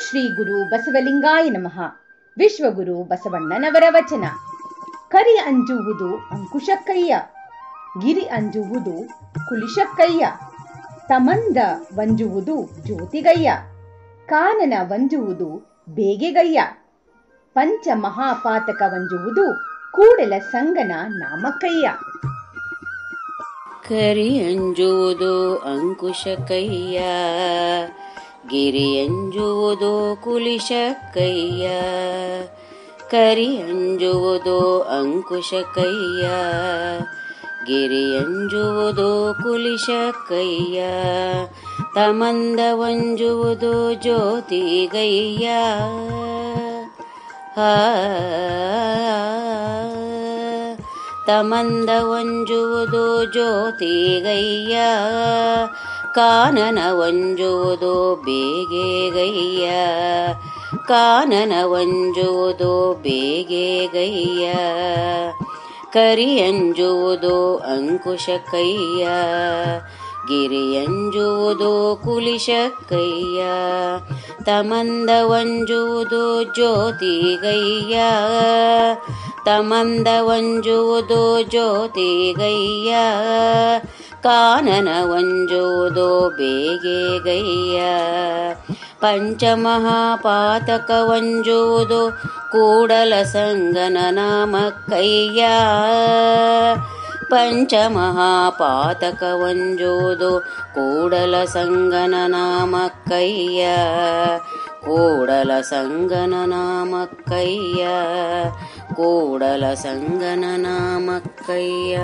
ಶ್ರೀ ಗುರು ಬಸವಲಿಂಗಾಯ ನಮಃ ವಿಶ್ವಗುರು ಬಸವಣ್ಣನವರ ವಚನ ಕರಿ ಅಂಜುವುದು ಅಂಕುಶಕ್ಕಯ್ಯ ಗಿರಿ ಅಂಜುವುದು ಕುಲಿಶಕ್ಕಯ್ಯ ತಮಂದ ವಂಜುವುದು ಜ್ಯೋತಿಗಯ್ಯ ಕಾನನ ವಂಜುವುದು ಬೇಗೆಗಯ್ಯ ಪಂಚ ಮಹಾಪಾತಕ ವಂಜುವುದು ಕೂಡಲ ಸಂಗನ ನಾಮಕ್ಕಯ್ಯ ಕರಿಯಂಜುವುದು ಅಂಕುಶಕಯ್ಯ ಗಿರಿಯಂಜುವುದು ಕುಲಿಶಕ್ಕಯ್ಯ ಕರಿಯಂಜುವುದು ಅಂಕುಶಕಯ್ಯ ಗಿರಿಯಂಜುವುದು ಕುಲಿಶಕ್ಕಯ್ಯ ತಮಂದವಂಜುವುದು ಜ್ಯೋತಿಗಯ್ಯ ಆ ತಮಂದ ವಂಜುವುದು ಜ್ಯೋತಿಗಯ್ಯ ಕಾನನ ವಂಜುವುದು ಬೇಗೆಗಯ್ಯ ಕಾನನ ವಂಜುವುದು ಬೇಗೆಗಯ್ಯ ಕರಿಯಂಜುವುದು ಅಂಕುಶಕ್ಕಯ್ಯ ಗಿರಿಯಂಜುವುದು ಕುಲಿಶಕ್ಕಯ್ಯ ತಮಂದ ವಂಜುವುದು ಜ್ಯೋತಿಗಯ್ಯ ತಮಂದ ವಂಜುವುದು ಜ್ಯೋತಿಗಯ್ಯ ಕಾನನ ವಂಜುವುದು ಬೇಗೆಗಯ್ಯ ಪಂಚಮಹಾಪಾತಕ ವಂಜುವುದು ಕೂಡಲ ಸಂಗನ ನಾಮಕ್ಕಯ್ಯ ಪಂಚಮಹಾಪಾತಕ ವಂಜುವುದು ಕೂಡಲ ಸಂಗನ ನಾಮಕ್ಕಯ್ಯ ಕೂಡಲ ಸಂಗನ ನಾಮಕ್ಕಯ್ಯ ಕೂಡಲ ಸಂಗನ ನಾಮಕ್ಕಯ್ಯ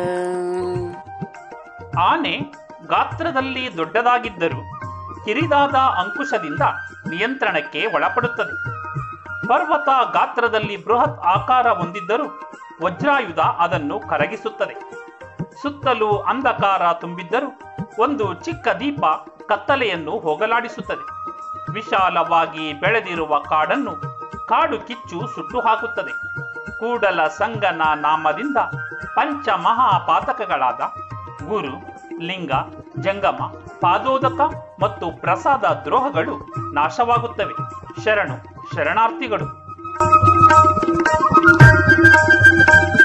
ಆನೆ ಗಾತ್ರದಲ್ಲಿ ದೊಡ್ಡದಾಗಿದ್ದರೂ ಕಿರಿದಾದ ಅಂಕುಶದಿಂದ ನಿಯಂತ್ರಣಕ್ಕೆ ಒಳಪಡುತ್ತದೆ ಪರ್ವತ ಗಾತ್ರದಲ್ಲಿ ಬೃಹತ್ ಆಕಾರ ಹೊಂದಿದ್ದರೂ ವಜ್ರಾಯುಧ ಅದನ್ನು ಕರಗಿಸುತ್ತದೆ ಸುತ್ತಲೂ ಅಂಧಕಾರ ತುಂಬಿದ್ದರೂ ಒಂದು ಚಿಕ್ಕ ದೀಪ ಕತ್ತಲೆಯನ್ನು ಹೋಗಲಾಡಿಸುತ್ತದೆ ವಿಶಾಲವಾಗಿ ಬೆಳೆದಿರುವ ಕಾಡನ್ನು ಕಾಡು ಕಿಚ್ಚು ಸುಟ್ಟು ಹಾಕುತ್ತದೆ ಕೂಡಲ ಸಂಗನ ನಾಮದಿಂದ ಪಂಚ ಮಹಾಪಾತಕಗಳಾದ ಗುರು ಲಿಂಗ ಜಂಗಮ ಪಾದೋದಕ ಮತ್ತು ಪ್ರಸಾದ ದ್ರೋಹಗಳು ನಾಶವಾಗುತ್ತವೆ ಶರಣು ಶರಣಾರ್ಥಿಗಳು